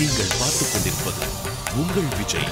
நீங்கள் பார்த்துக் கொண்டிருப்பது உங்கள் விஜய்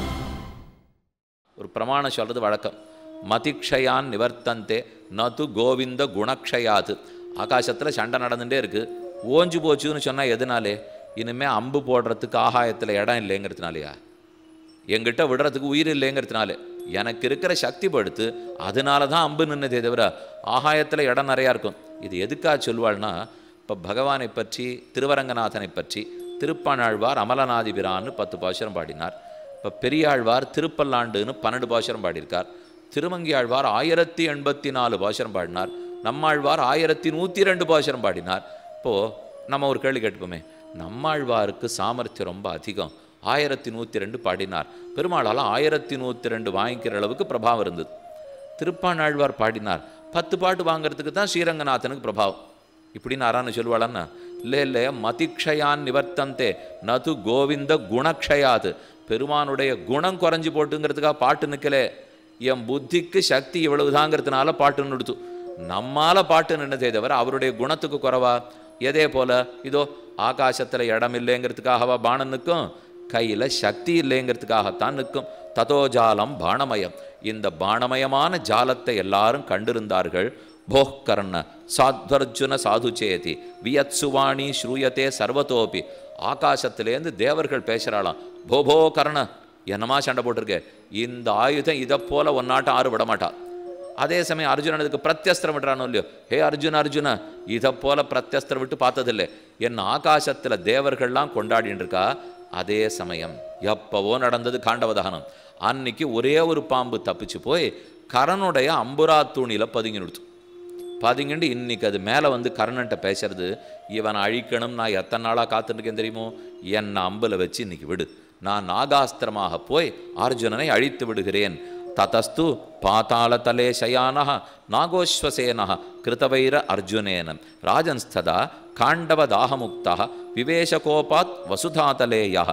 ஒரு பிரமாணம் சொல்றது வழக்கம் மதிக்ஷயான் நிவர்த்தந்தே நது கோவிந்த குணக்ஷயாது ஆகாசத்தில் சண்டை நடந்துட்டே இருக்கு ஓஞ்சு போச்சுன்னு சொன்னால் எதனாலே இனிமே அம்பு போடுறதுக்கு ஆகாயத்தில் இடம் இல்லைங்கிறதுனாலயா எங்கிட்ட விடுறதுக்கு உயிர் இல்லைங்கிறதுனால எனக்கு இருக்கிற சக்தி படுத்து அதனால தான் அம்பு நின்னதே தவிர ஆகாயத்தில் இடம் நிறையா இருக்கும் இது எதுக்காக சொல்வாள்னா இப்போ பகவானை பற்றி திருவரங்கநாதனை பற்றி திருப்பாணாழ்வார் அமலநாதிபிரான்னு பத்து பாசுரம் பாடினார் இப்போ பெரியாழ்வார் திருப்பல்லாண்டுன்னு பன்னெண்டு பாசுரம் பாடியிருக்கார் திருமங்கியாழ்வார் ஆயிரத்தி எண்பத்தி நாலு பாசுரம் பாடினார் நம்மாழ்வார் ஆயிரத்தி நூற்றி ரெண்டு பாசுரம் பாடினார் இப்போது நம்ம ஒரு கேள்வி கேட்டுப்போமே நம்மாழ்வாருக்கு சாமர்த்தியம் ரொம்ப அதிகம் ஆயிரத்தி நூற்றி ரெண்டு பாடினார் பெருமாளால் ஆயிரத்தி நூற்றி ரெண்டு வாங்கிக்கிற அளவுக்கு பிரபாவம் இருந்தது திருப்பாணாழ்வார் பாடினார் பத்து பாட்டு வாங்குறதுக்கு தான் ஸ்ரீரங்கநாதனுக்கு பிரபாவம் இப்படின்னு ஆரான்னு சொல்லுவாளன்னா இல்லை இல்லை மதிக்ஷயான் நிவர்த்தந்தே நது கோவிந்த குணக்ஷயாது பெருமானுடைய குணம் குறைஞ்சு போட்டுங்கிறதுக்காக பாட்டு நிற்கலே என் புத்திக்கு சக்தி இவ்வளவுதாங்கிறதுனால பாட்டு நிறுத்து நம்மால பாட்டு நின்னதே தவிர அவருடைய குணத்துக்கு குறைவா எதே போல இதோ ஆகாசத்தில் இடம் இல்லைங்கிறதுக்காகவா பானம் நிற்கும் கையில் சக்தி இல்லைங்கிறதுக்காகத்தான் நிற்கும் ததோஜாலம் பானமயம் இந்த பானமயமான ஜாலத்தை எல்லாரும் கண்டிருந்தார்கள் போக்கர்ண சாத்வர்ஜுன சாது சேதி வியத்சுவாணி ஸ்ரூயத்தே சர்வத்தோபி ஆகாசத்திலேருந்து தேவர்கள் பேசுகிறாளாம் போபோ கர்ண என்னமா சண்டை போட்டிருக்க இந்த ஆயுதம் இதை போல ஒன்னாட்டம் ஆறு விட மாட்டா அதே சமயம் அர்ஜுனன் இதுக்கு பிரத்யஸ்திரம் விடுறானோ இல்லையோ ஹே அர்ஜுன அர்ஜுன இதை போல பிரத்யஸ்திரம் விட்டு பார்த்ததில்லை என் ஆகாசத்தில் தேவர்கள்லாம் கொண்டாடின்னு இருக்கா அதே சமயம் எப்பவோ நடந்தது காண்டவதகனம் அன்னைக்கு ஒரே ஒரு பாம்பு தப்பிச்சு போய் கரனுடைய அம்புரா தூணியில் பதுங்கி நிறுத்து பதுங்கிண்டு இன்னைக்கு அது மேலே வந்து கர்ணன்ட்ட பேசுறது இவனை அழிக்கணும் நான் எத்தனை நாளாக காத்துருக்கேன் தெரியுமோ என்னை அம்பில் வச்சு இன்னைக்கு விடு நான் நாகாஸ்திரமாக போய் அர்ஜுனனை அழித்து விடுகிறேன் ததஸ்து பாதாளதலே சயானः நாகோஸ்வசேனः கிருதவைர அர்ஜுனேன ராஜன்ஸ்ததா காண்டவதாகமுக்தः விவேஷகோபாத் வசுதாதலேயः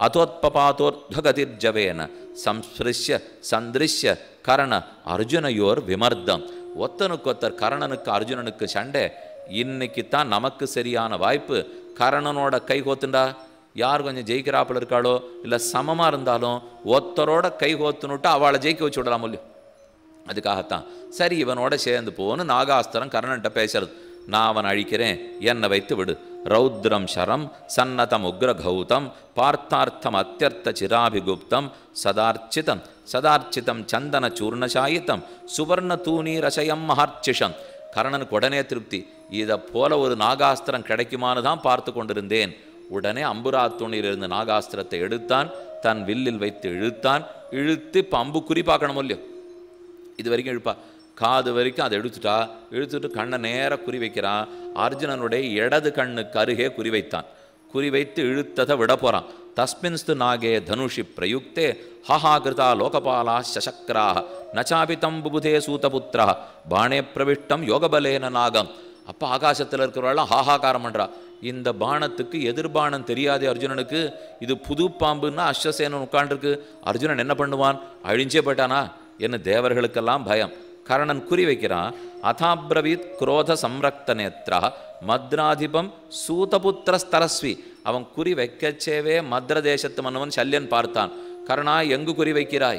அதோத்பபாத்தோர்த்வகதிர்ஜவேன சம்ஸ்பிருஷ்ய சந்திருஷ்ய கரண அர்ஜுனயோர் விமர்தம் ஒத்தனுக்கொத்தர் கரணனுக்கு அர்ஜுனனுக்கு சண்டை இன்னைக்கு தான் நமக்கு சரியான வாய்ப்பு கரணனோட கை கோத்துண்டா யார் கொஞ்சம் ஜெயிக்கிறாப்புல இருக்காளோ இல்லை சமமாக இருந்தாலும் ஒத்தரோட கை கோத்துனுட்டு அவளை ஜெயிக்க வச்சு விடலாம் இல்லையோ அதுக்காகத்தான் சரி இவனோட சேர்ந்து போன்னு நாகாஸ்திரம் கர்ணன்ட்ட பேசுறது நான் அவன் அழிக்கிறேன் என்னை வைத்து விடு ரௌத்ரம் சரம் சன்னதம் உக்ரகௌதம் பார்த்தார்த்தம் அத்தியர்த்த சிராபிகுப்தம் சதார்ச்சிதம் சதார்ச்சிதம் சந்தன சூர்ணசாயித்தம் சுவர்ண தூணி ரசயம் மஹார்ச்சிஷம் கர்ணனுக்கு உடனே திருப்தி இதை போல ஒரு நாகாஸ்திரம் கிடைக்குமான்னு தான் பார்த்து கொண்டிருந்தேன் உடனே அம்புரா துணியிலிருந்து நாகாஸ்திரத்தை எடுத்தான் தன் வில்லில் வைத்து இழுத்தான் இழுத்து இப்போ அம்பு குறி பார்க்கணும் இல்லையோ இது வரைக்கும் இழுப்பா காது வரைக்கும் அதை எடுத்துட்டா இழுத்துட்டு கண்ணை நேராக குறி வைக்கிறான் அர்ஜுனனுடைய இடது கண்ணுக்கு அருகே குறி வைத்தான் குறி வைத்து இழுத்ததை விட போகிறான் தஸ்மின்ஸ்து நாகே தனுஷி பிரயுக்தே ஹஹா கிருதா லோகபாலா சசக்ராக நச்சாபிதம் புபுதே சூதபுத்திரா பாணே பிரவிஷ்டம் யோகபலேன நாகம் அப்போ ஆகாசத்தில் இருக்கிறவெல்லாம் ஹாஹாகாரம் பண்ணுறா இந்த பானத்துக்கு எதிர்பானம் தெரியாதே அர்ஜுனனுக்கு இது புது பாம்புன்னா அஸ்வசேனன் உட்காண்டிருக்கு அர்ஜுனன் என்ன பண்ணுவான் அழிஞ்சே போயிட்டானா என்ன தேவர்களுக்கெல்லாம் பயம் கர்ணன் குறி வைக்கிறான் அதாப்ரவீத் குரோத சம்ரக்த நேத்ரா மத்ராதிபம் சூதபுத்திரஸ்தரஸ்வி அவன் குறி வைக்கச்சேவே மத்ர தேசத்து மன்னவன் சல்யன் பார்த்தான் கர்ணா எங்கு குறி வைக்கிறாய்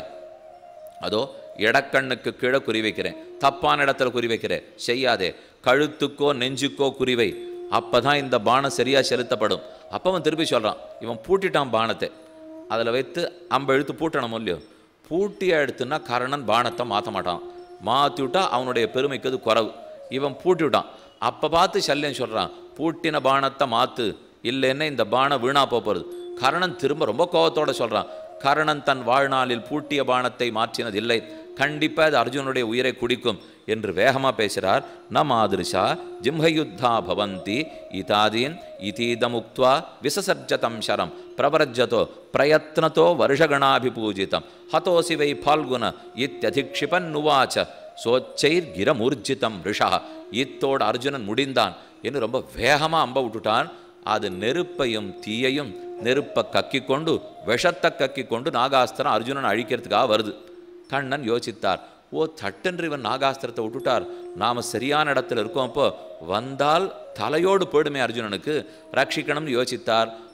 அதோ இடக்கண்ணுக்கு கீழே குறி வைக்கிறேன் தப்பான இடத்துல குறி வைக்கிறேன் செய்யாதே கழுத்துக்கோ நெஞ்சுக்கோ குறிவை அப்பதான் இந்த பானம் சரியா செலுத்தப்படும் அப்போ அவன் திருப்பி சொல்றான் இவன் பூட்டிட்டான் பானத்தை அதில் வைத்து அம்ப இழுத்து பூட்டணும் இல்லையோ பூட்டியா எடுத்துன்னா கர்ணன் பானத்தை மாற்ற மாட்டான் மாற்றி விட்டா அவனுடைய பெருமைக்கு அது குறவு இவன் பூட்டி விட்டான் அப்போ பார்த்து சல்யன் சொல்கிறான் பூட்டின பானத்தை மாற்று இல்லைன்னா இந்த பானம் வீணா போகிறது கர்ணன் திரும்ப ரொம்ப கோபத்தோட சொல்கிறான் கர்ணன் தன் வாழ்நாளில் பூட்டிய பானத்தை மாற்றினதில்லை கண்டிப்பாக அது அர்ஜுனுடைய உயிரை குடிக்கும் என்று வேகமாக பேசுகிறார் ந மாதிருஷா ஜிம்ஹயுத்தா பவந்தி இதாதீன் இதீதமுக்த்வா விசசர்ஜதம் சரம் பிரவரஜதோ பிரயத்னதோ வருஷகணாபிபூஜிதம் ஹதோசி வை பால்குன இத்தியதிக்ஷிபன்னுவாச்ச சோச்சைர் கிரமூர்ஜிதம் ரிஷா இத்தோடு அர்ஜுனன் முடிந்தான் என்று ரொம்ப வேகமாக அம்ப விட்டுட்டான் அது நெருப்பையும் தீயையும் நெருப்பை கக்கி கொண்டு விஷத்தை கக்கி கொண்டு நாகாஸ்திரம் அர்ஜுனன் அழிக்கிறதுக்காக வருது கண்ணன் யோசித்தார் ஓ தட்டென்று இவன் நாகாஸ்திரத்தை விட்டுட்டார் நாம் சரியான இடத்துல இருக்கோம் அப்போ வந்தால் தலையோடு போயிடுமே அர்ஜுனனுக்கு ரட்சிக்கணும்னு யோசித்தார்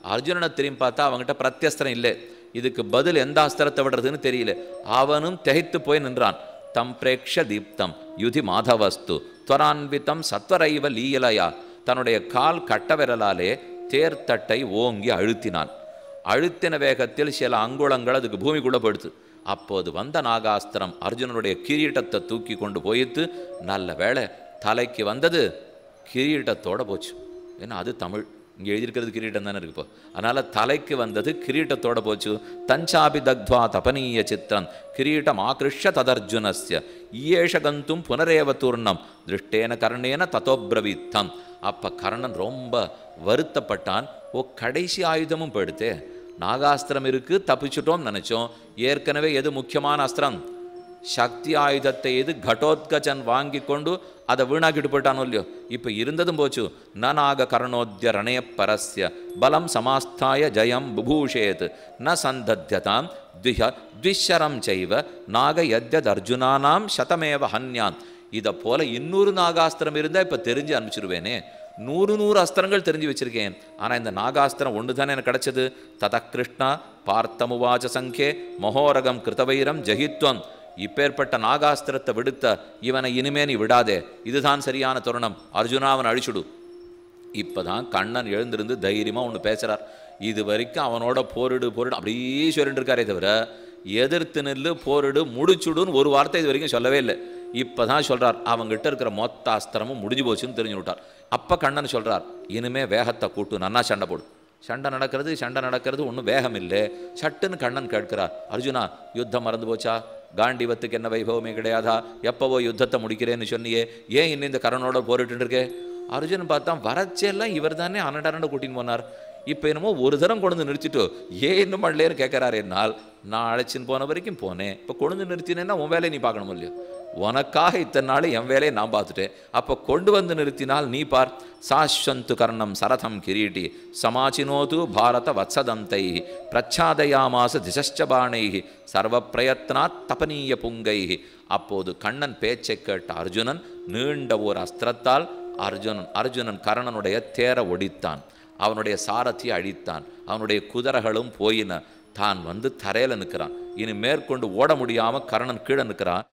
அர்ஜுனனை திரும்பி பார்த்தா அவங்ககிட்ட பிரத்யஸ்திரம் இல்லை இதுக்கு பதில் எந்த அஸ்திரத்தை விடுறதுன்னு தெரியல அவனும் திகைத்து போய் நின்றான் தம் பிரேக்ஷ தீப்தம் யுதி மாதவஸ்து துவரான்விதம் சத்வரைவ லீயலையா தன்னுடைய கால் கட்ட விரலாலே தேர்த்தட்டை ஓங்கி அழுத்தினான் அழுத்தின வேகத்தில் சில அங்குளங்கள் அதுக்கு பூமிக்குள்ள போயிடுது அப்போது வந்த நாகாஸ்திரம் அர்ஜுனனுடைய கிரீட்டத்தை தூக்கி கொண்டு போயிட்டு நல்ல வேளை தலைக்கு வந்தது கிரீட்டத்தோட போச்சு ஏன்னா அது தமிழ் இங்கே எழுதியிருக்கிறது கிரீட்டம் தானே இருக்கு இப்போ அதனால் தலைக்கு வந்தது கிரீட்டத்தோட போச்சு தஞ்சாபி தக்த்வா தபனீய சித்திரம் கிரீட்டம் ஆகிருஷ்ய ததர்ஜுனஸ்ய ஈயேஷ கந்தும் புனரேவ தூர்ணம் திருஷ்டேன கர்ணேன ததோப்ரவீத்தம் அப்போ கர்ணன் ரொம்ப வருத்தப்பட்டான் ஓ கடைசி ஆயுதமும் போயிடுத்தே நாகாஸ்திரம் இருக்கு தப்பிச்சுட்டோம் நினைச்சோம் ஏற்கனவே எது முக்கியமான அஸ்திரம் சக்தி ஆயுதத்தை எது கடோத்கஜன் வாங்கி கொண்டு அதை வீணாக்கிட்டு போயிட்டானோ இல்லையோ இப்போ இருந்ததும் போச்சு ந நாக கர்ணோத்ய ரணய பரஸ்ய பலம் சமாஸ்தாய ஜெயம் புபூஷேத் ந சந்தத்தியதாம் த்விஹ த்விஷரம் செய்வ நாக யத்யத் அர்ஜுனானாம் சதமேவ ஹன்யான் இதை போல இன்னொரு நாகாஸ்திரம் இருந்தால் இப்போ தெரிஞ்சு அனுப்பிச்சிருவேனே நூறு நூறு அஸ்திரங்கள் தெரிஞ்சு வச்சிருக்கேன் ஆனால் இந்த நாகாஸ்திரம் ஒன்று தானே எனக்கு கிடைச்சது தத கிருஷ்ணா பார்த்தமுவாச்ச சங்கே மகோரகம் கிருதவைரம் ஜெகித்வம் இப்பேற்பட்ட நாகாஸ்திரத்தை விடுத்த இவனை இனிமே நீ விடாதே இதுதான் சரியான தருணம் அர்ஜுனா அவன் அழிச்சுடு இப்பதான் கண்ணன் எழுந்திருந்து தைரியமாக ஒன்று பேசுகிறார் இது வரைக்கும் அவனோட போரிடு போரிடு அப்படியே சொல்லிட்டு இருக்காரே தவிர எதிர்த்து நில்லு போரிடு முடிச்சுடுன்னு ஒரு வார்த்தை இது வரைக்கும் சொல்லவே இல்லை இப்போ தான் சொல்கிறார் அவங்ககிட்ட இருக்கிற மொத்த அஸ்திரமும் முடிஞ்சு போச்சுன்னு தெரிஞ்சு விட்டார் அப்போ கண்ணன் சொல்கிறார் இனிமே வேகத்தை கூட்டு நன்னா சண்டை போடு சண்டை நடக்கிறது சண்டை நடக்கிறது ஒன்றும் வேகம் இல்லை சட்டுன்னு கண்ணன் கேட்கிறார் அர்ஜுனா யுத்தம் மறந்து போச்சா காண்டிவத்துக்கு என்ன வைபவமே கிடையாதா எப்போவோ யுத்தத்தை முடிக்கிறேன்னு சொன்னியே ஏன் இன்னும் இந்த கரனோட போரிட்டு இருக்கே அர்ஜுன் பார்த்தா வரச்செல்லாம் இவர் தானே அனடரண்ட கூட்டின்னு போனார் இப்போ என்னமோ ஒரு தரம் கொண்டு வந்து நிறுத்திட்டு ஏன் இன்னும் பண்ணலேன்னு கேட்குறாரு என்னால் நான் அழைச்சின்னு போன வரைக்கும் போனேன் இப்போ கொண்டு வந்து நிறுத்தினேன்னா உன் வேலையை நீ பார்க்கணும் இல்லையோ உனக்காக இத்தனை நாள் என் வேலையை நான் பார்த்துட்டேன் அப்போ கொண்டு வந்து நிறுத்தினால் நீ பார் சாஸ்வந்து கர்ணம் சரதம் கிரீட்டி சமாச்சினோது பாரத வத்சதந்தை பிரச்சாதயாமாச திசஷ்ச பாணை சர்வ பிரயத்னாத் தபனீய புங்கை அப்போது கண்ணன் பேச்சை கேட்ட அர்ஜுனன் நீண்ட ஒரு அஸ்திரத்தால் அர்ஜுனன் அர்ஜுனன் கர்ணனுடைய தேர ஒடித்தான் அவனுடைய சாரத்தியை அழித்தான் அவனுடைய குதிரைகளும் போயின தான் வந்து தரையில நிற்கிறான் இனி மேற்கொண்டு ஓட முடியாம கர்ணன் கீழே நிற்கிறான்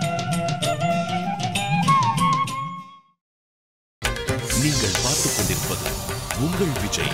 நீங்கள் பார்த்துக் கொண்டிருப்பது உங்கள் விஜய்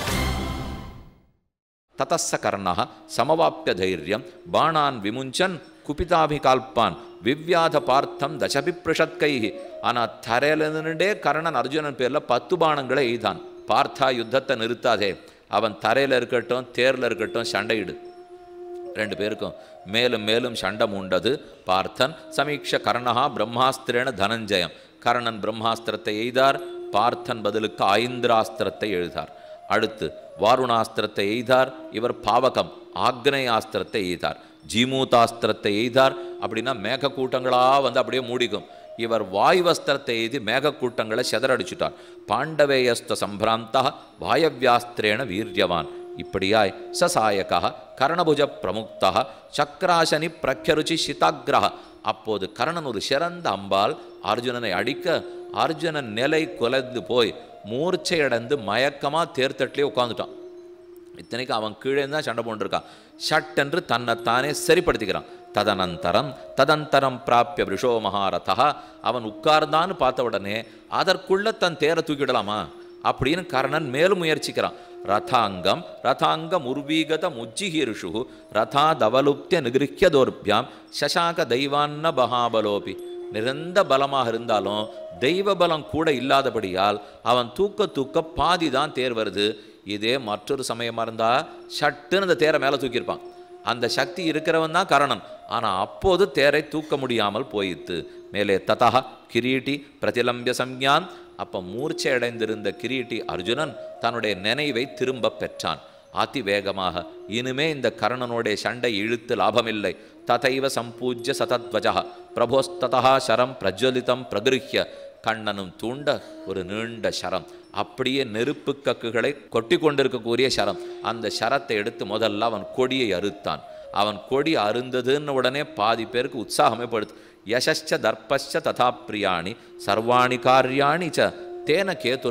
ததஸ்ஸ கர்ணः சமவாப்பிய தைரியம் பாணான் விமுஞ்சன் குபிதாபிகால்பான் விவ்யாத பார்த்தம் தசபிப்ருஷத்கை ஆனால் தரையில நின்றுட்டே கர்ணன் அர்ஜுனன் பேரில் பத்து பானங்களை எய்தான் பார்த்தா யுத்தத்தை நிறுத்தாதே அவன் தரையில் இருக்கட்டும் தேரில் இருக்கட்டும் சண்டையிடு ரெண்டு பேருக்கும் மேலும் மேலும் சண்டை மூண்டது பார்த்தன் சமீக்ஷ கர்ணஹா பிரம்மாஸ்திரேன தனஞ்சயம் கர்ணன் பிரம்மாஸ்திரத்தை எய்தார் பார்த்தன் பதிலுக்கு ஐந்திராஸ்திரத்தை எழுதார் அடுத்து வாருணாஸ்திரத்தை எய்தார் இவர் பாவகம் ஆக்னேயாஸ்திரத்தை எய்தார் ஜீமூதாஸ்திரத்தை எய்தார் அப்படின்னா மேகக்கூட்டங்களாக வந்து அப்படியே மூடிக்கும் இவர் வாயுவஸ்திரத்தை எய்தி மேகக்கூட்டங்களை செதறடிச்சுட்டார் பாண்டவேயஸ்த சம்பிராந்தா வாயவியாஸ்திரேன வீரியவான் இப்படியாய் சசாயகா கர்ணபுஜ பிரமுக்தா சக்கராசனி பிரக்யருச்சி சிதாகிரக அப்போது கர்ணன் ஒரு சிறந்த அம்பால் அர்ஜுனனை அடிக்க அர்ஜுனன் நிலை குலைந்து போய் மூர்ச்சையடைந்து மயக்கமாக தேர்தட்டிலே உட்காந்துட்டான் இத்தனைக்கு அவன் கீழே தான் சண்டை போட்டுருக்கான் ஷட்டென்று தன்னைத்தானே சரிப்படுத்திக்கிறான் ததனந்தரம் ததந்தரம் பிராப்பிய விஷோ மகாரதா அவன் உட்கார்ந்தான்னு பார்த்த உடனே அதற்குள்ள தன் தேரை தூக்கிடலாமா அப்படின்னு கர்ணன் மேலும் முயற்சிக்கிறான் ரதாங்கம் ரதாங்கம் உர்வீகத முஜ்ஜிஹீர்ஷு ரதா தவலுப்திய நிகிருக்கிய தோர்பியாம் சசாக தெய்வான்ன பகாபலோபி நிறந்த பலமாக இருந்தாலும் தெய்வ பலம் கூட இல்லாதபடியால் அவன் தூக்க தூக்க பாதி தான் தேர் வருது இதே மற்றொரு சமயமாக இருந்தால் சட்டுன்னு அந்த தேரை மேலே தூக்கியிருப்பான் அந்த சக்தி இருக்கிறவன் தான் கரணன் ஆனால் அப்போது தேரை தூக்க முடியாமல் போயிற்று மேலே ததா கிரீட்டி பிரதிலம்பிய சம்ஞான் அப்போ மூர்ச்சை அடைந்திருந்த கிரீட்டி அர்ஜுனன் தன்னுடைய நினைவை திரும்ப பெற்றான் அதிவேகமாக இனிமே இந்த கர்ணனுடைய சண்டை இழுத்து லாபமில்லை ததைவ சம்பூஜ்ய சதத்வஜா பிரபோஸ்ததா சரம் பிரஜ்வலிதம் பிரகிருஹ்ய கண்ணனும் தூண்ட ஒரு நீண்ட சரம் அப்படியே நெருப்பு கக்குகளை கொட்டி கொண்டிருக்கக்கூடிய சரம் அந்த சரத்தை எடுத்து முதல்ல அவன் கொடியை அறுத்தான் அவன் கொடி அருந்ததுன்னு உடனே பாதி பேருக்கு உற்சாகமே படுது யசச்ச தர்ப்பச்ச ததா பிரியாணி சர்வாணி காரியாணி ச தேன கேதுனா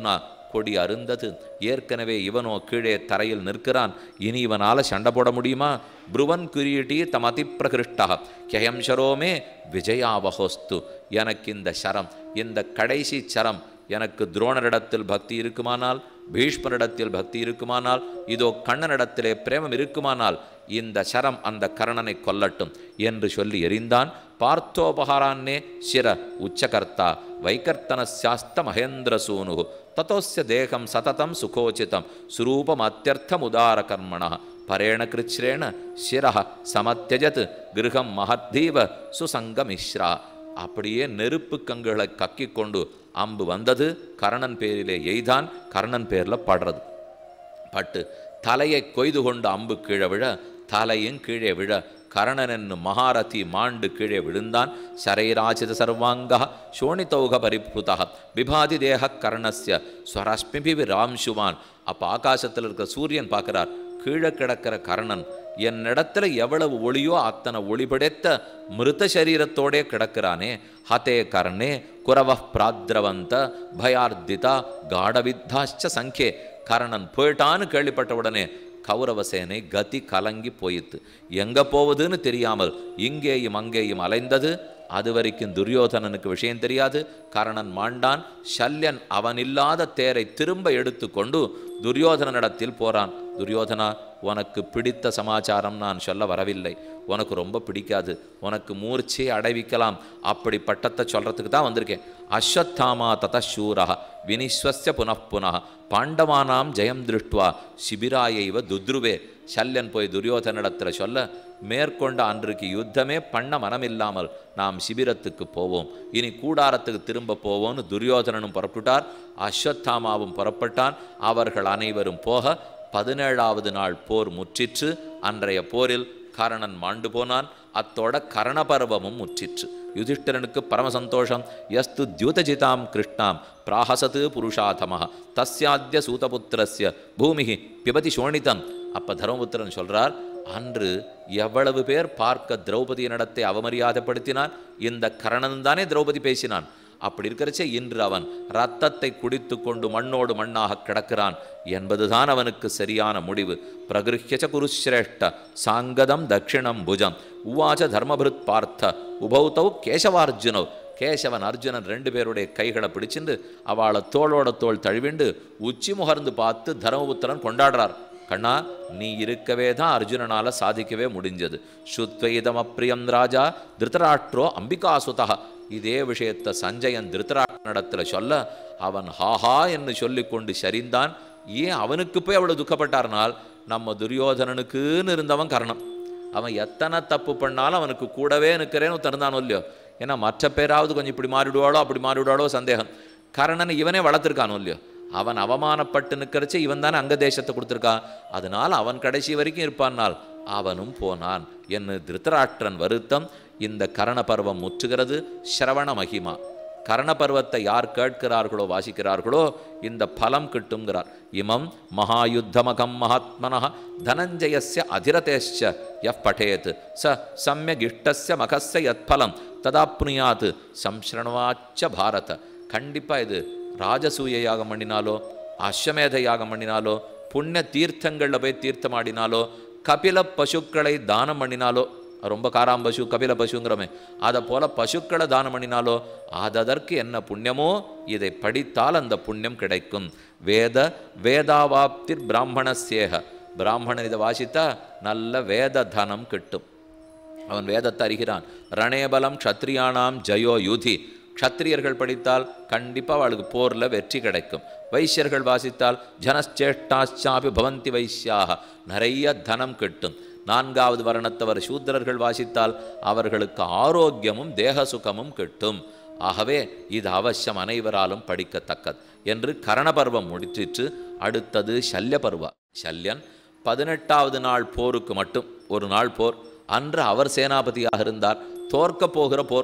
கொடி அருந்தது ஏற்கனவே இவனோ கீழே தரையில் நிற்கிறான் இனி இவனால சண்டை போட முடியுமா புருவன் கிரீட்டி தமதி பிரகிருஷ்டா கெயம் ஷரோமே விஜயாவஹோஸ்து எனக்கு இந்த சரம் இந்த கடைசி சரம் எனக்கு துரோணரிடத்தில் பக்தி இருக்குமானால் பீஷ்மரிடத்தில் பக்தி இருக்குமானால் இதோ கண்ணனிடத்திலே பிரேமம் இருக்குமானால் இந்த சரம் அந்த கர்ணனை கொல்லட்டும் என்று சொல்லி எரிந்தான் பார்த்தோபகாரான்னே சிர உச்சகர்த்தா வைகர்த்தன சாஸ்த மகேந்திர சூனு தத்தோஸ்ய தேகம் சததம் சுகோச்சிதம் சுரூபம் அத்தியர்த்தம் உதார கர்மண பரேண கிருச்ரேண சிரஹ சமத்தியஜத் கிருகம் மகத்தீவ சுசங்கமிஸ்ரா அப்படியே நெருப்பு கங்குகளை கக்கிக் கொண்டு அம்பு வந்தது கர்ணன் பேரிலே எய்தான் கர்ணன் பேரில் படுறது பட்டு தலையை கொய்து கொண்டு அம்பு கீழே விழ தலையும் கீழே விழ கர்ணன் என்னும் மகாரதி மாண்டு கீழே விழுந்தான் சரைராஜித சர்வாங்க சோணிதௌக பரிபுதா விபாதி தேக கர்ணஸ்ய ஸ்வரஸ்மிபி ராம்சுவான் அப்போ ஆகாசத்தில் இருக்கிற சூரியன் பார்க்கிறார் கீழே கிடக்கிற கர்ணன் என்னிடத்துல எவ்வளவு ஒளியோ அத்தனை ஒளிபடைத்த மிருத சரீரத்தோடே கிடக்கிறானே ஹதே கர்ணே குரவ பிராத்ரவந்த பயார்த்திதா காடவித்தாச்ச சங்கே கர்ணன் போயிட்டான்னு கேள்விப்பட்ட உடனே கௌரவ சேனை கதி கலங்கி போயித்து எங்க போவதுன்னு தெரியாமல் இங்கேயும் அங்கேயும் அலைந்தது அது வரைக்கும் துரியோதனனுக்கு விஷயம் தெரியாது கர்ணன் மாண்டான் சல்யன் அவன் இல்லாத தேரை திரும்ப எடுத்துக்கொண்டு துரியோதனனிடத்தில் போறான் துரியோதனா உனக்கு பிடித்த சமாச்சாரம் நான் சொல்ல வரவில்லை உனக்கு ரொம்ப பிடிக்காது உனக்கு மூர்ச்சை அடைவிக்கலாம் அப்படி பட்டத்தை சொல்றதுக்கு தான் வந்திருக்கேன் அஸ்வத்தாமா ததசூரா வினிஸ்வஸ்ய புனఃப்புனः பாண்டவானாம் ஜெயம் திருஷ்டுவா சிபிராயைவ துத்ருவே சல்யன் போய் துரியோதனிடத்தில் சொல்ல மேற்கொண்ட அன்றைக்கு யுத்தமே பண்ண மனமில்லாமல் நாம் சிபிரத்துக்கு போவோம் இனி கூடாரத்துக்கு திரும்ப போவோம்னு துரியோதனனும் புறப்பட்டார் அஸ்வத்தாமாவும் புறப்பட்டான் அவர்கள் அனைவரும் போக பதினேழாவது நாள் போர் முற்றிற்று அன்றைய போரில் கரணன் மாண்டு போனான் அத்தோட கரணபர்வமும் முற்றிற்று யுதிஷ்டிரனுக்கு பரம சந்தோஷம் எஸ்து தியூதஜிதாம் கிருஷ்ணாம் பிராஹசத்து புருஷாதம தஸ்யாத்ய சூதபுத்திரஸ்ய பூமிகி பிபதி சோணிதம் அப்ப தர்மபுத்திரன் சொல்றார் அன்று எவ்வளவு பேர் பார்க்க திரௌபதி நடத்தை அவமரியாதைப்படுத்தினான் இந்த கரணன் தானே திரௌபதி பேசினான் அப்படி இருக்கிறச்சே இன்று அவன் ரத்தத்தை குடித்து கொண்டு மண்ணோடு மண்ணாக கிடக்கிறான் என்பதுதான் அவனுக்கு சரியான முடிவு பிரகிருஹ்யச்ச குருஸ்ரேஷ்ட சாங்கதம் தட்சிணம் புஜம் உவாச்ச தர்மபிருத் பார்த்த உபௌதௌ கேசவார்ஜுனவ் கேசவன் அர்ஜுனன் ரெண்டு பேருடைய கைகளை பிடிச்சிண்டு அவளை தோளோட தோள் தழுவிண்டு உச்சி முகர்ந்து பார்த்து தர்மபுத்திரன் கொண்டாடுறார் கண்ணா நீ இருக்கவே தான் அர்ஜுனனால சாதிக்கவே முடிஞ்சது சுத்வைதம் அப்பிரியம் ராஜா திருதராஷ்டிரோ அம்பிகாசுதா இதே விஷயத்தை சஞ்சயன் திருத்தராட்டனிடத்தில் சொல்ல அவன் ஹாஹா என்று சொல்லிக்கொண்டு சரிந்தான் ஏன் அவனுக்கு போய் அவ்வளவு துக்கப்பட்டார்னால் நம்ம துரியோதனனுக்குன்னு இருந்தவன் கரணம் அவன் எத்தனை தப்பு பண்ணாலும் அவனுக்கு கூடவே நிற்கிறேன்னு தருந்தானோ இல்லையோ ஏன்னா மற்ற பேராவது கொஞ்சம் இப்படி மாறிடுவாளோ அப்படி மாறிவிடுவாளோ சந்தேகம் கரணனை இவனே வளர்த்துருக்கானோ இல்லையோ அவன் அவமானப்பட்டு நிற்கிறச்சே இவன் தானே அங்க தேசத்தை கொடுத்துருக்கான் அதனால் அவன் கடைசி வரைக்கும் இருப்பானால் அவனும் போனான் என்று திருத்தராஷ்டிரன் வருத்தம் இந்த கரண பருவம் முற்றுகிறது சிரவண மகிமா கரணபர்வத்தை யார் கேட்கிறார்களோ வாசிக்கிறார்களோ இந்த பலம் கிட்டுங்கிறார் இமம் மகாயுத்தமகம் மகாத்மன தனஞ்சயஸ்ய அதிரதேஷ்ச எஃப் பட்டேத் ச சமயக் இஷ்டஸ்ய மகஸ்ய யத் பலம் ததாப்னுயாத் சம்ஸ்ரணவாச்ச பாரத கண்டிப்பாக இது ராஜசூய யாகம் பண்ணினாலோ அஸ்வமேத யாகம் பண்ணினாலோ புண்ணிய தீர்த்தங்களில் போய் தீர்த்தமாடினாலோ கபில பசுக்களை தானம் பண்ணினாலோ ரொம்ப காராம் பசு கபில பசுங்கிறோமே அதை போல பசுக்களை தானம் பண்ணினாலோ அததற்கு என்ன புண்ணியமோ இதை படித்தால் அந்த புண்ணியம் கிடைக்கும் வேத வேதாவாப்திர் பிராமணசேக பிராமணன் இதை வாசித்தா நல்ல வேத தனம் கிட்டும் அவன் வேதத்தை அறிகிறான் ரணேபலம் க்ஷத்ரியானாம் ஜயோ யுதி க்ஷத்ரியர்கள் படித்தால் கண்டிப்பாக அவளுக்கு போரில் வெற்றி கிடைக்கும் வைசியர்கள் வாசித்தால் ஜனச்சேஷ்டாச்சாபி பவந்தி வைசியாக நிறைய தனம் கிட்டும் நான்காவது வர்ணத்தவர் சூத்திரர்கள் வாசித்தால் அவர்களுக்கு ஆரோக்கியமும் தேக சுகமும் கிட்டும் ஆகவே இது அவசியம் அனைவராலும் படிக்கத்தக்கது என்று கரணபர்வம் முடிச்சிற்று அடுத்தது சல்ய பருவா சல்யன் பதினெட்டாவது நாள் போருக்கு மட்டும் ஒரு நாள் போர் அன்று அவர் சேனாபதியாக இருந்தார் தோற்கப் போகிற போர்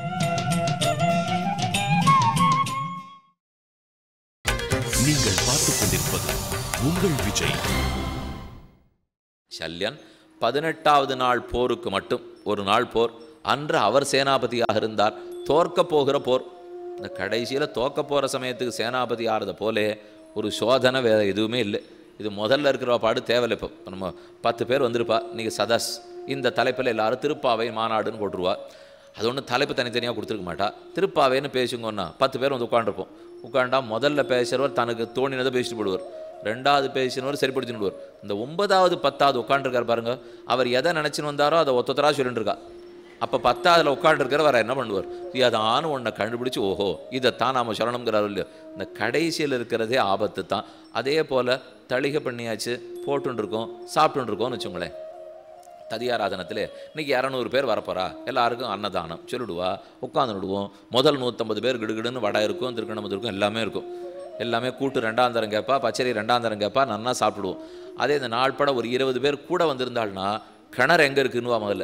நீங்கள் பார்த்துக் கொண்டிருப்பது உங்கள் விஜய் சல்யன் பதினெட்டாவது நாள் போருக்கு மட்டும் ஒரு நாள் போர் அன்று அவர் சேனாபதியாக இருந்தார் தோற்கப் போகிற போர் இந்த கடைசியில் தோக்க போகிற சமயத்துக்கு சேனாபதி ஆறத போலே ஒரு சோதனை வேறு எதுவுமே இல்லை இது முதல்ல இருக்கிற பாடு தேவையில்லை இப்போ இப்ப நம்ம பத்து பேர் வந்திருப்பா நீங்கள் சதஸ் இந்த தலைப்பில் எல்லாரும் திருப்பாவை மாநாடுன்னு போட்டுருவா அது ஒன்றும் தலைப்பு தனித்தனியாக கொடுத்துருக்க மாட்டா திருப்பாவேன்னு பேசுங்கன்னா பத்து பேர் வந்து உட்காந்துருப்போம் உட்காண்டா முதல்ல பேசுகிறவர் தனக்கு தோணினதை பேசிட்டு போடுவார் ரெண்டாவது பேசினவர் சரிப்படுத்தின்னு விடுவார் இந்த ஒன்பதாவது பத்தாவது உட்காந்துருக்கார் பாருங்க அவர் எதை நினச்சின்னு வந்தாரோ அதை ஒத்தத்தரா சொல்லிட்டு இருக்கா அப்போ பத்தாவதுல உட்காந்துருக்கிற வேற என்ன பண்ணுவார் அதான ஒன்றை கண்டுபிடிச்சு ஓஹோ இதைத்தான் நாம் சொல்லணுங்கிறார் இல்லையோ இந்த கடைசியில் இருக்கிறதே ஆபத்து தான் அதே போல் தளிகை பண்ணியாச்சு போட்டுன்னு இருக்கோம் சாப்பிட்டுன்னு இருக்கோம்னு வச்சுங்களேன் ததியாராதனத்தில் இன்னைக்கு இரநூறு பேர் வரப்போறா எல்லாருக்கும் அன்னதானம் சொல்லிடுவா உட்காந்துடுவோம் முதல் நூற்றம்பது பேர் கிடுகிடுன்னு வடை இருக்கும் திருக்கணமது இருக்கும் எல்லாமே இருக்கும் எல்லாமே கூட்டு ரெண்டாம் தரம் கேட்பா பச்சரி ரெண்டாம் தரம் கேட்பா நன்னா சாப்பிடுவோம் அதே இந்த நாள் பட ஒரு இருபது பேர் கூட வந்திருந்தாள்னா கிணறு எங்கே இருக்குன்னுவா முதல்ல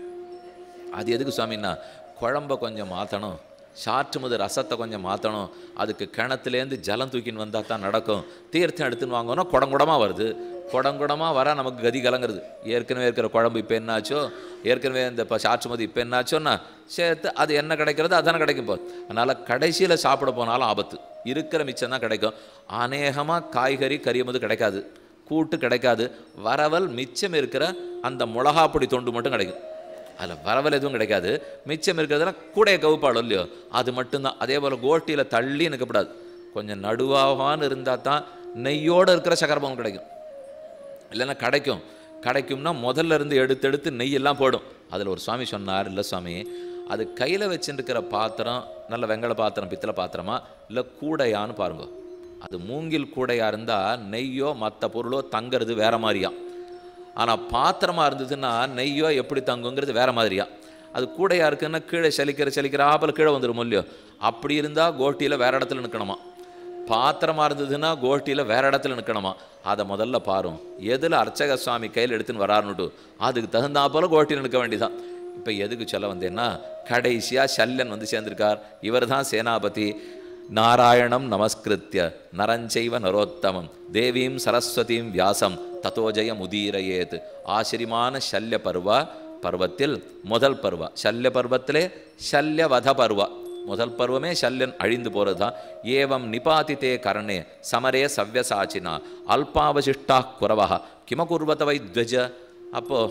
அது எதுக்கு சுவாமின்னா குழம்ப கொஞ்சம் மாற்றணும் சாற்றுமுது ரசத்தை கொஞ்சம் மாற்றணும் அதுக்கு கிணத்துலேருந்து ஜலம் தூக்கின்னு வந்தால் தான் நடக்கும் தீர்த்தம் எடுத்துன்னு வாங்கணும்னா குடங்குடமாக வருது குடங்குடமாக வர நமக்கு கதி கலங்குறது ஏற்கனவே இருக்கிற குழம்பு இப்போ என்னாச்சோ ஏற்கனவே இந்த இப்போ சாற்றுமதி இப்போ என்னாச்சோன்னா சேர்த்து அது என்ன கிடைக்கிறது அதானே கிடைக்கும் போது அதனால் கடைசியில் சாப்பிட போனாலும் ஆபத்து இருக்கிற மிச்சம் தான் கிடைக்கும் அநேகமாக காய்கறி கறியமுது கிடைக்காது கூட்டு கிடைக்காது வரவல் மிச்சம் இருக்கிற அந்த மிளகாப்பொடி தொண்டு மட்டும் கிடைக்கும் அதில் வரவல் எதுவும் கிடைக்காது மிச்சம் இருக்கிறதுலாம் கூடைய கவுப்பாடும் இல்லையோ அது மட்டும்தான் அதே போல் கோட்டியில் தள்ளி நிற்கக்கூடாது கொஞ்சம் நடுவாகான்னு இருந்தால் தான் நெய்யோடு இருக்கிற சக்கரபவன் கிடைக்கும் இல்லைன்னா கிடைக்கும் கிடைக்கும்னா முதல்ல இருந்து எடுத்து எடுத்து நெய்யெல்லாம் போடும் அதில் ஒரு சுவாமி சொன்னார் இல்லை சுவாமி அது கையில் வச்சுருக்கிற பாத்திரம் நல்ல வெங்கல பாத்திரம் பித்தளை பாத்திரமா இல்லை கூடையான்னு பாருங்க அது மூங்கில் கூடையாக இருந்தால் நெய்யோ மற்ற பொருளோ தங்கிறது வேற மாதிரியா ஆனால் பாத்திரமா இருந்ததுன்னா நெய்யோ எப்படி தங்குங்கிறது வேற மாதிரியா அது கூடையா இருக்குன்னா கீழே சலிக்கிற சலிக்கிற ஆப்பில் கீழே வந்துடும் இல்லையோ அப்படி இருந்தால் கோட்டியில் வேற இடத்துல நிற்கணுமா பாத்திரமா இருந்ததுன்னா கோட்டியில் வேற இடத்துல நிற்கணுமா அதை முதல்ல பாரும் எதில் அர்ச்சக சுவாமி கையில் எடுத்துன்னு வராருன்னுட்டு அதுக்கு தகுந்தா போல கோட்டியில் நிற்க வேண்டியதான் இப்போ எதுக்கு சொல்ல வந்தேன்னா கடைசியாக சல்லன் வந்து சேர்ந்திருக்கார் இவர் தான் சேனாபதி நாராயணம் நமஸ்கிருத்ய நரஞ்சைவ நரோத்தமம் தேவீம் சரஸ்வதீம் வியாசம் தத்தோஜய முதீரயேத் ஆச்சரியமான சல்ய பருவா பருவத்தில் முதல் பருவா சல்ய பருவத்திலே சல்யவத பருவா முதல் பருவமே சல்யன் அழிந்து போகிறது தான் ஏவம் நிபாதித்தே கரணே சமரே சவ்யசாச்சினா அல்பாவசிஷ்டா குறவா கிமகுர்வத வை துவஜ அப்போ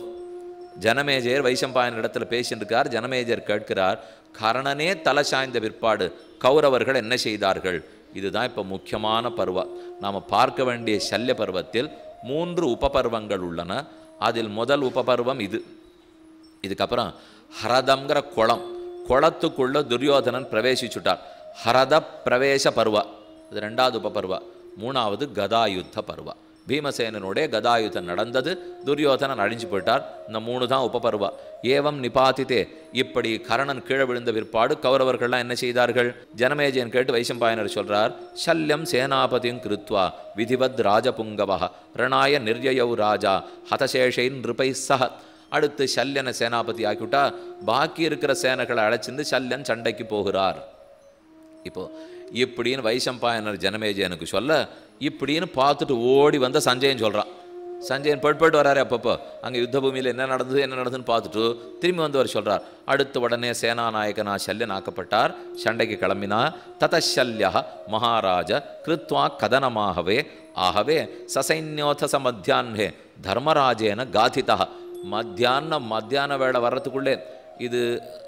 ஜனமேஜயர் வைசம்பாயன் இடத்துல பேசிட்டு இருக்கார் ஜனமேஜர் கேட்கிறார் கர்ணனே தலை சாய்ந்த பிற்பாடு கௌரவர்கள் என்ன செய்தார்கள் இதுதான் இப்போ முக்கியமான பருவா நாம் பார்க்க வேண்டிய சல்ய பருவத்தில் மூன்று உபபர்வங்கள் உள்ளன அதில் முதல் உபபர்வம் இது இதுக்கப்புறம் ஹரதம்ங்கிற குளம் குளத்துக்குள்ள துரியோதனன் பிரவேசிச்சுட்டார் ஹரத பிரவேச பருவா இது ரெண்டாவது உபபர்வா மூணாவது கதாயுத்த பருவா பீமசேனனுடைய கதாயுத்தம் நடந்தது துரியோதனன் அழிஞ்சு போயிட்டார் இந்த மூணு தான் உபபருவா ஏவம் நிபாதித்தே இப்படி கரணன் கீழே விழுந்த பிற்பாடு கௌரவர்கள்லாம் என்ன செய்தார்கள் ஜனமேஜயன் கேட்டு வைசம்பாயனர் சொல்றார் சல்யம் சேனாபதியும் கிருத்வா விதிவத் ராஜபுங்கவா ரணாய நிர்யயௌ ராஜா ஹதசேஷைன் நிருபை சஹ அடுத்து சல்யனை சேனாபதி ஆக்கிவிட்டா பாக்கி இருக்கிற சேனைகளை அழைச்சிருந்து சல்யன் சண்டைக்கு போகிறார் இப்போ இப்படின்னு வைசம்பாயனர் ஜனமேஜயனுக்கு சொல்ல இப்படின்னு பார்த்துட்டு ஓடி வந்த சஞ்சயன் சொல்கிறான் சஞ்சயன் போயிட்டு போயிட்டு வராரு அப்பப்போ அங்கே யுத்த பூமியில் என்ன நடந்தது என்ன நடந்ததுன்னு பார்த்துட்டு திரும்பி வந்தவர் சொல்கிறார் அடுத்த உடனே சேனாநாயகனா சல்யன் ஆக்கப்பட்டார் சண்டைக்கு கிளம்பினா ததசல்யா மகாராஜ கிருத்வா கதனமாகவே ஆகவே சசைன்யோத மத்தியான்ஹே தர்மராஜேன காதிதா மத்தியானம் மத்தியான வேளை வர்றதுக்குள்ளே இது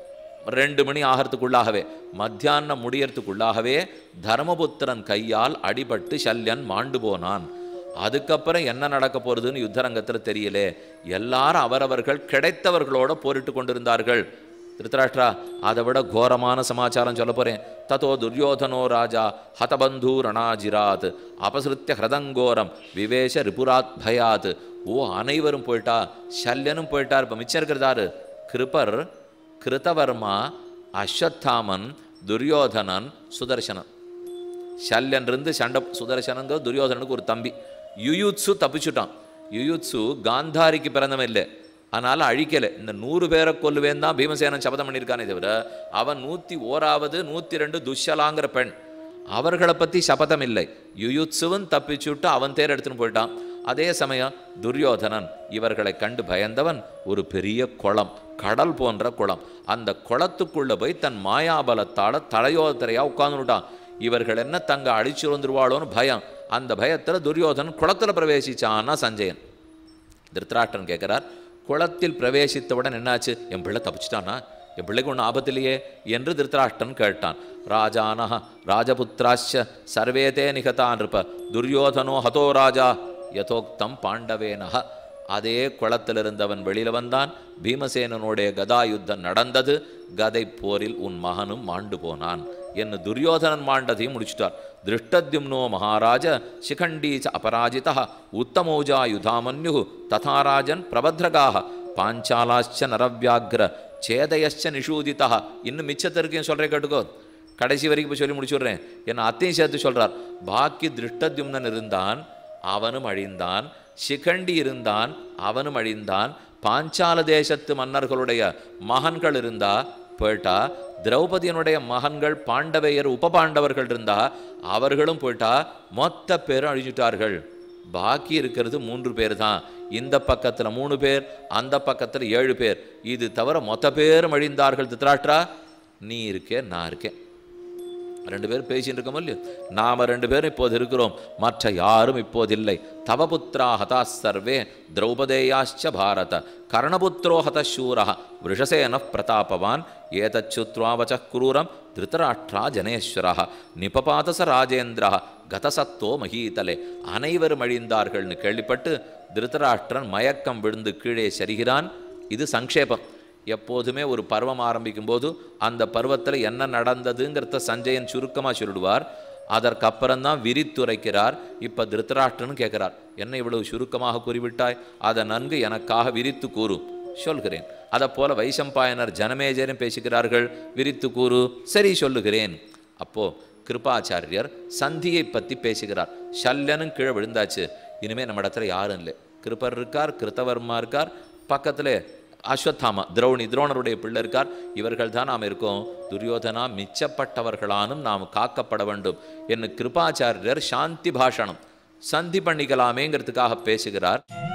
ரெண்டு மணி ஆகிறதுக்குள்ளாகவே மத்தியானம் முடியறதுக்குள்ளாகவே தர்மபுத்திரன் கையால் அடிபட்டு சல்யன் மாண்டு போனான் அதுக்கப்புறம் என்ன நடக்க போறதுன்னு யுத்தரங்கத்தில் தெரியலே எல்லாரும் அவரவர்கள் கிடைத்தவர்களோட போரிட்டு கொண்டிருந்தார்கள் திருத்தராஷ்டிரா அதை விட கோரமான சமாச்சாரம் சொல்ல போறேன் ததோ துரியோதனோ ராஜா ஹதபந்து ரணாஜிராத் அபசிருத்திய ஹிரதங்கோரம் விவேஷ ரிபுராத் பயாத் ஓ அனைவரும் போயிட்டா சல்யனும் போயிட்டார் இப்போ மிச்சம் இருக்கிறதாரு கிருபர் கிருதவர்மா அஸ்வத்தாமன் துரியோதனன் சுதர்சனன் சல்யன் இருந்து சண்டை சுதர்சனங்க துரியோதனனுக்கு ஒரு தம்பி யுயுத்சு தப்பிச்சுட்டான் யுயுத்சு காந்தாரிக்கு பிறந்தவன் இல்லை அதனால அழிக்கலை இந்த நூறு பேரை கொல்லுவேன் தான் பீமசேனன் சபதம் பண்ணியிருக்கானே தவிர அவன் நூற்றி ஓராவது நூற்றி ரெண்டு துஷலாங்கிற பெண் அவர்களை பற்றி சபதம் இல்லை யுயுத்சுவன் தப்பிச்சுட்டு அவன் தேர் எடுத்துன்னு போயிட்டான் அதே சமயம் துரியோதனன் இவர்களை கண்டு பயந்தவன் ஒரு பெரிய குளம் கடல் போன்ற குளம் அந்த குளத்துக்குள்ள போய் தன் மாயாபலத்தால தலையோதரையா உட்கார்ந்துட்டான் இவர்கள் என்ன தங்க அழிச்சு வந்துருவாளோன்னு பயம் அந்த பயத்தில் துரியோதனன் குளத்தில் பிரவேசிச்சான்னா சஞ்சயன் திருத்தராஷ்டிரன் கேட்குறார் குளத்தில் பிரவேசித்தவுடன் என்னாச்சு என் பிள்ளை தப்பிச்சிட்டானா என் பிள்ளைக்கு ஒன்றும் ஆபத்து இல்லையே என்று திருத்தராஷ்டிரன் கேட்டான் ராஜானஹ ராஜபுத்திராச்ச சர்வேதே நிகதான் இருப்ப துரியோதனோ ஹதோ ராஜா யதோக்தம் பாண்டவேனஹ அதே குளத்தில் இருந்தவன் வெளியில வந்தான் பீமசேனனுடைய கதா யுத்தம் நடந்தது கதை போரில் உன் மகனும் மாண்டு போனான் என்று துரியோதனன் மாண்டதையும் முடிச்சிட்டார் திருஷ்டத்யும்னோ மகாராஜ சிகண்டி ச அபராஜிதா உத்தமௌஜா யுதாமன்யு ததாராஜன் பிரபத்ரகாக பாஞ்சாலாச்ச நரவியாகிர சேதயச்ச நிஷூதிதா இன்னும் மிச்சத்திற்கையும் சொல்கிறேன் கேட்டுக்கோ கடைசி வரைக்கும் போய் சொல்லி முடிச்சுடுறேன் என்ன அத்தையும் சேர்த்து சொல்றார் பாக்கி திருஷ்டத்யும்னன் இருந்தான் அவனும் அழிந்தான் சிகண்டி இருந்தான் அவனும் அழிந்தான் பாஞ்சால தேசத்து மன்னர்களுடைய மகன்கள் இருந்தா போயிட்டா திரௌபதியனுடைய மகன்கள் பாண்டவையர் உபபாண்டவர்கள் இருந்தா அவர்களும் போயிட்டா மொத்த பேரும் அழிஞ்சுட்டார்கள் பாக்கி இருக்கிறது மூன்று பேர் தான் இந்த பக்கத்தில் மூணு பேர் அந்த பக்கத்தில் ஏழு பேர் இது தவிர மொத்த பேரும் அழிந்தார்கள் திருத்ராஷ்டிரா நீ இருக்கே நான் இருக்கேன் ரெண்டு பேரும் பேசிட்டு இருக்கோம் இல்லையோ நாம ரெண்டு பேரும் இப்போது இருக்கிறோம் மற்ற யாரும் இப்போது இல்லை தவபுத்திரா ஹதா சர்வே திரௌபதேயாச்ச பாரத கர்ணபுத்திரோ ஹத சூர விஷசேன பிரதாபவான் ஏதச்சுத்வாவச்ச குரூரம் திருத்தராஷ்டிரா ஜனேஸ்வர நிபபாதச ராஜேந்திர கதசத்தோ மகீதலே அனைவரும் அழிந்தார்கள்னு கேள்விப்பட்டு திருத்தராஷ்டிரன் மயக்கம் விழுந்து கீழே சரிகிறான் இது சங்கேபம் எப்போதுமே ஒரு பருவம் ஆரம்பிக்கும் போது அந்த பருவத்தில் என்ன நடந்ததுங்கிறத சஞ்சயன் சுருக்கமாக சொல்லிடுவார் அதற்கப்புறம் தான் விரித்துரைக்கிறார் இப்போ திருத்தராஷ்டிரன்னு கேட்குறார் என்ன இவ்வளவு சுருக்கமாக கூறிவிட்டாய் அதை நன்கு எனக்காக விரித்து கூறு சொல்கிறேன் அதை போல வைசம்பாயனர் ஜனமேஜரும் பேசுகிறார்கள் விரித்து கூறு சரி சொல்லுகிறேன் அப்போ கிருபாச்சாரியர் சந்தியை பற்றி பேசுகிறார் சல்யனும் கீழே விழுந்தாச்சு இனிமே நம்ம இடத்துல யாரும் இல்லை கிருப்பர் இருக்கார் கிருத்தவர்மா இருக்கார் பக்கத்தில் அஸ்வத்தாமா திரௌணி துரோணருடைய பிள்ளை இருக்கார் இவர்கள் தான் நாம் இருக்கோம் துரியோதனா மிச்சப்பட்டவர்களானும் நாம் காக்கப்பட வேண்டும் என்று கிருபாச்சாரியர் சாந்தி பாஷணம் சந்தி பண்ணிக்கலாமேங்கிறதுக்காக பேசுகிறார்